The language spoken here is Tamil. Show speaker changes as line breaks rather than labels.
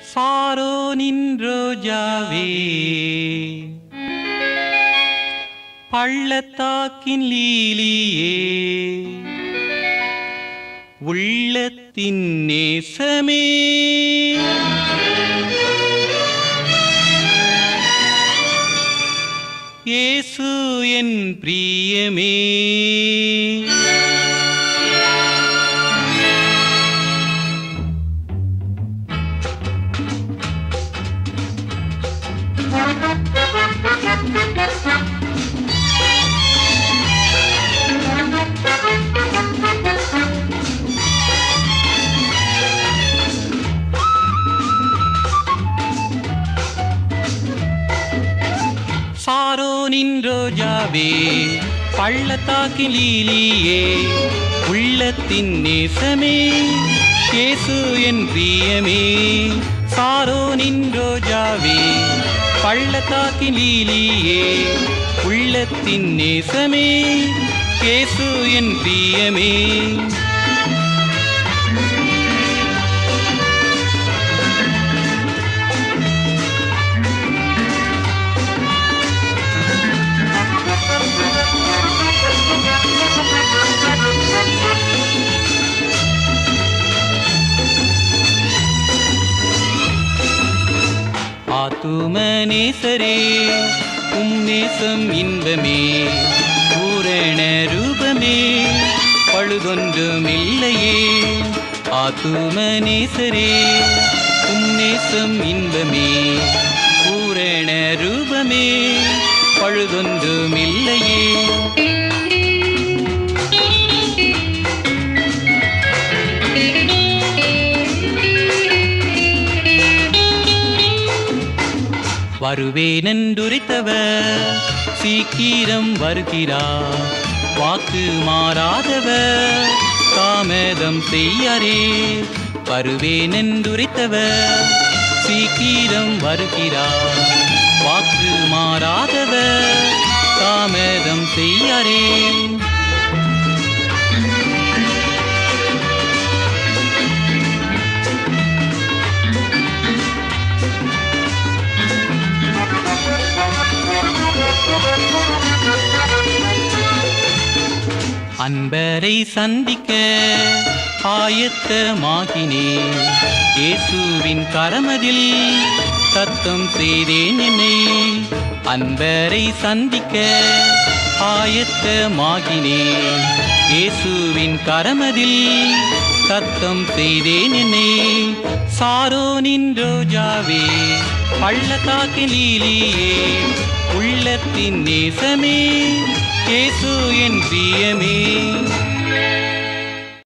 சாரோ நின்றோஜாவே பள்ளத்தாக்கின் லீலியே உள்ளத்தின் நேசமே இயேசு என் பிரியமே சாரோ நின்றோஜாவே பள்ளத்தாக்கின் லீலியே உள்ளத்தின் நேசமே இயேசு என் பிரியமே சாரோ நின்றோஜாவே பள்ளத்தாக்கின் லீலியே உள்ளத்தின் நேசமே இயேசு என் பிரியமே ஆத்துமநேசரே உம் நேசம் இன்பமே பூரண ரூபமே பழுதொன்றும் இல்லையே ஆத்துமநேசரே உம் நேசம் இன்பமே பூரண ரூபமே பழுதொன்றும் இல்லையே வருவேனென்றுரைத்தவர் சீக்கிரம் வருகிறார் வாக்கு மாறாதவர் தாமதம் செய்யாரே வருவேனென்றுரைத்தவர் சீக்கிரம் வருகிறார் வாக்கு மாறாதவர் தாமதம் செய்யாரே அன்பரை சந்திக்க ஆயத்தமாகினே இயேசுவின் கரமதில் தத்தம் செய்தேன் என்னை அன்பரை சந்திக்க ஆயத்தமாகினே இயேசுவின் கரமதில் தத்தம் செய்தேன் என்னை சாரோ நின்றோஜாவே பள்ளத்தாக்கின் லீலியே உள்ளத்தின் நேசமே இயேசு என் பிரியமே